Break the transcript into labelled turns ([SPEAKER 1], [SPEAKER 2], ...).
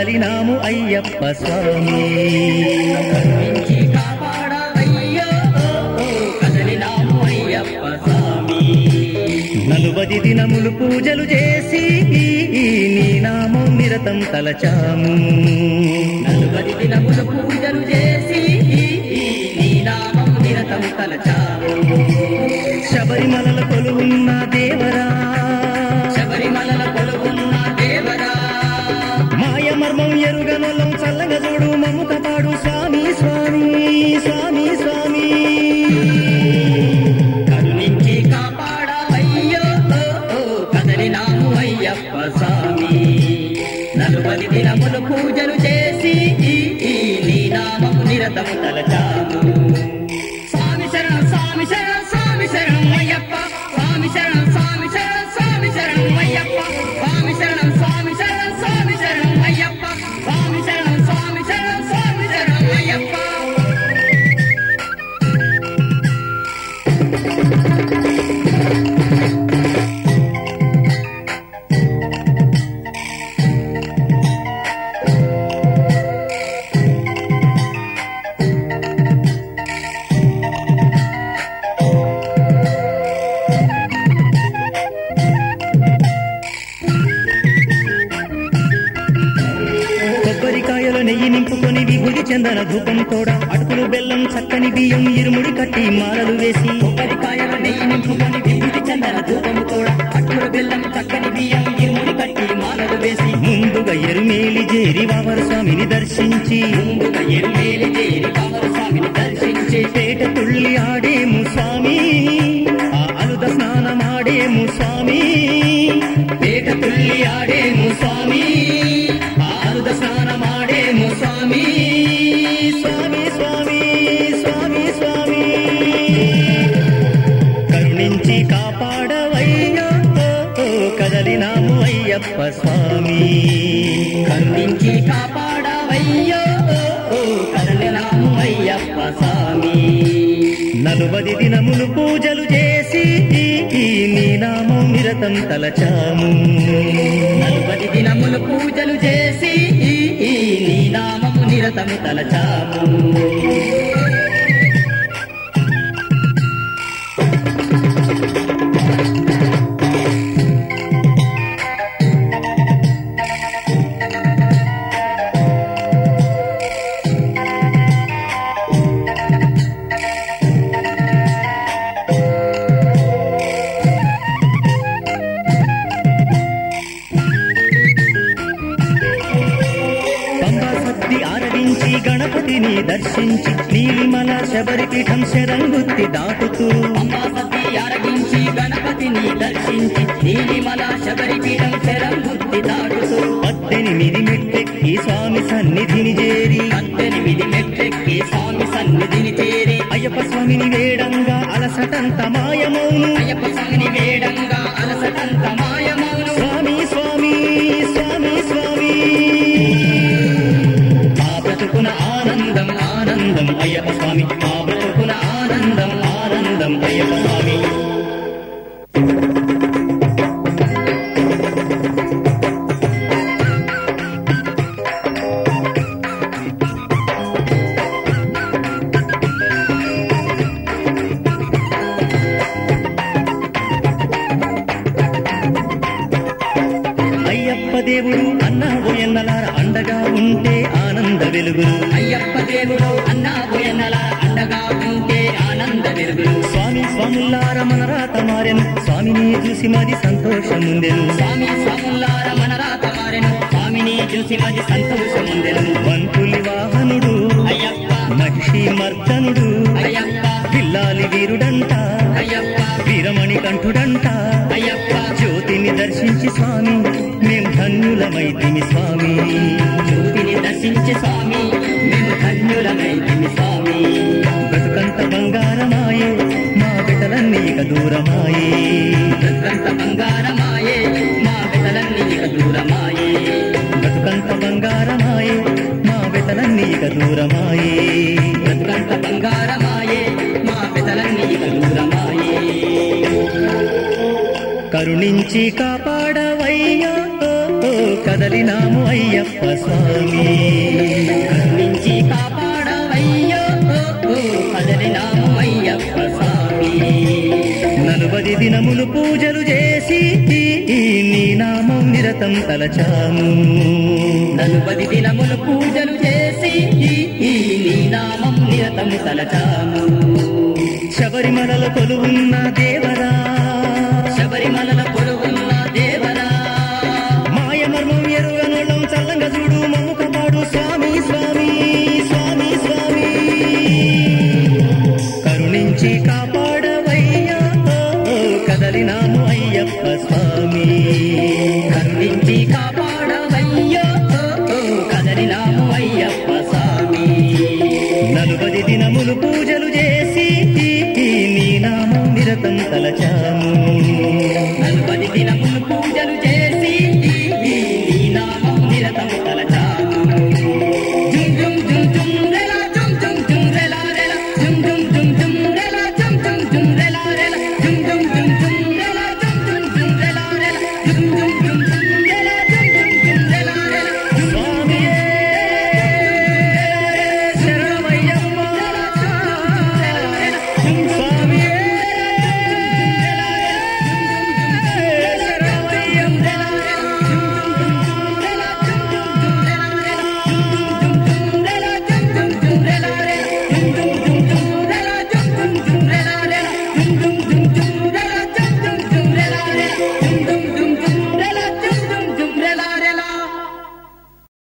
[SPEAKER 1] కదలినాము అయ్యప్ప స్వామి
[SPEAKER 2] కరుణించి కాపాడవయ్యో కదలినాము అయ్యప్ప స్వామి
[SPEAKER 1] నలుబది దినములు పూజలు చేసి నీ నామం నిరతం తలచాము
[SPEAKER 2] నలుబది దినములు పూజలు చేసి నీ నామం నిరతం తలచాము
[SPEAKER 1] శబరిమలల కొలువున్న దేవరా
[SPEAKER 2] శబరిమలల కొలువున్న దేవరా
[SPEAKER 1] మాయ మర్మం ఎరుగనొల్లం చల్లగా చూడు మమ్ము కాపాడు స్వామి స్వామి స్వామి స్వామి
[SPEAKER 2] కరుణించి కాపాడవయ్యో కదలినాము అయ్యప్ప స్వామి నలుబది దినములు పూజలు చేసి నీ నామము నిరతము తలచాము స్వామి శరణం స్వామి శరణం స్వామి శరణం అయ్యప్ప స్వామి శరణం స్వామి శరణం స్వామి శరణం అయ్యప్ప స్వామి శరణం స్వామి శరణం స్వామి శరణం అయ్యప్ప స్వామి శరణం స్వామి శరణం స్వామి శరణం అయ్యప్ప
[SPEAKER 1] కొబ్బరికాయల నెయ్యి నింపుకొని విభూతి చందన ధూపం కూడా అటుకులు బెల్లం చక్కని బియ్యం ఇరుముడి కట్టి మాలలు వేసి
[SPEAKER 2] కొబ్బరికాయలు నెయ్యి నింపుకొని విభూతి చందన ధూపము కూడా అట్టుల బెల్లం చక్కని బియ్యం ఇరుముడి కట్టి మాలలు వేసి
[SPEAKER 1] ముందుగా ఎరుమేలి చేరి వావరు స్వామిని దర్శించి
[SPEAKER 2] ముందుగా ఎరుమేలి చేరి కామర స్వామిని దర్శించి
[SPEAKER 1] పేట తుళ్ళి ఆడేము స్వామి ఆ అలుద స్నానమాడేము స్వామి
[SPEAKER 2] పేట తుల్లి ఆడేము స్వామి ఆరుద స్నానమాడేము స్వామి
[SPEAKER 1] స్వామి స్వామి స్వామి స్వామి కరుణించి కాపాడవయ్యో కదలినాము అయ్యప్ప స్వామి
[SPEAKER 2] కరుణించి కాపాడవయ్యో కరుణనాము అయ్యప్ప స్వామి
[SPEAKER 1] నలుబది దినములు పూజలు చేసి నీ నామం నిరతం తలచాము
[SPEAKER 2] నలుబది దినములు పూజలు చేసి నీ నామము నిరతము తలచాము
[SPEAKER 1] పంబా సద్ది ఆరగించి గణపతిని దర్శించి నీలిమల శబరిపీఠం శరంగుత్తి దాటుతూ
[SPEAKER 2] అంబాసతి ఆరగించి గణపతిని దర్శించి నీలిమల శబరిపీఠం శరం బుద్ధి దాటుతూ
[SPEAKER 1] పద్దెనిమిది మెట్టెక్కి స్వామి సన్నిధిని చేరి
[SPEAKER 2] పద్దెనిమిది మెట్లెక్కి స్వామి సన్నిధిని చేరి
[SPEAKER 1] అయ్యప్ప స్వామిని వేడంగా అలసటంత మాయమౌను
[SPEAKER 2] అయ్యప్ప స్వామిని వేడంగా అలసటంత మాయమౌను
[SPEAKER 1] స్వామి స్వామి స్వామి స్వామి
[SPEAKER 2] మా బ్రతుకున ఆనందం ఆనందం అయ్యప్ప స్వామి మా బ్రతుకున ఆనందం ఆనందం అయ్యప్ప స్వామి
[SPEAKER 1] అయ్యప్ప దేవుడు అన్న ఓయన్నలార అండగా ఉంటే ఆనంద వెలుగులు
[SPEAKER 2] అయ్యప్ప దేవుడు అన్నా పోయనల అండగా ఉంటే ఆనంద వెలుగులు
[SPEAKER 1] స్వామి స్వాములార మన రాత మారెను స్వామిని చూసి మరి సంతోషముందెను
[SPEAKER 2] స్వామి స్వాములార మన రాత మారెను స్వామిని చూసి మది సంతోషముందెను
[SPEAKER 1] వంతులి వాహనుడు
[SPEAKER 2] అయ్యప్ప
[SPEAKER 1] మహిషి మర్దనుడు
[SPEAKER 2] అయ్యప్ప
[SPEAKER 1] పిల్లాలి వీరుడంట
[SPEAKER 2] అయ్యప్ప
[SPEAKER 1] వీరమణి కంఠుడంట
[SPEAKER 2] అయ్యప్ప
[SPEAKER 1] జ్యోతిని దర్శించి స్వామి మేం ధన్యులమైతిమి స్వామి
[SPEAKER 2] జ్యోతిని దర్శించి స్వామి మేము ధన్యులమైతిమి స్వామి
[SPEAKER 1] బ్రతుకంత బంగారమాయే మా బిడ్డలన్నీ ఇక దూరమాయే
[SPEAKER 2] బ్రతుకంత బంగారమాయే మా బిడ్డలన్నీ ఇక దూరమాయే
[SPEAKER 1] బ్రతుకంత బంగారమాయే మా బిడ్డలన్నీ ఇక దూరమాయే
[SPEAKER 2] బ్రతుకంత బంగారమాయే మా బిడ్డలన్నీ ఇక దూరమాయే
[SPEAKER 1] కరుణించి కాపాడవయ్యా కదలినాము అయ్యప్ప స్వామి
[SPEAKER 2] కరుణించి కాపాడవయ్యో ఓ, ఓ, కదలినాము అయ్యప్ప స్వామి
[SPEAKER 1] నలుబది దినములు పూజలు చేసి నీ నామం నిరతం తలచాము
[SPEAKER 2] నలుపది దినములు పూజలు చేసి ఈ ఈ నీ నామం నిరతము తలచాము
[SPEAKER 1] శబరిమలలో కొలువున్న దేవరా
[SPEAKER 2] శబరిమలల కొలువున్న దేవరా
[SPEAKER 1] మాయమర్మం ఎరుగనోళం చల్లంగా చూడు మమ్ము కాపాడు స్వామి స్వామి స్వామి స్వామి కరుణించి కాపాడవయ్యా ఓ, ఓ, కదలినాము అయ్యప్ప స్వామి
[SPEAKER 2] కరుణించి కాపాడవయ్యో ఓ, ఓ, కదలినాము అయ్యప్ప స్వామి
[SPEAKER 1] నలుబది దినములు పూజలు చేసి నీ నామం నిరతం తలచాము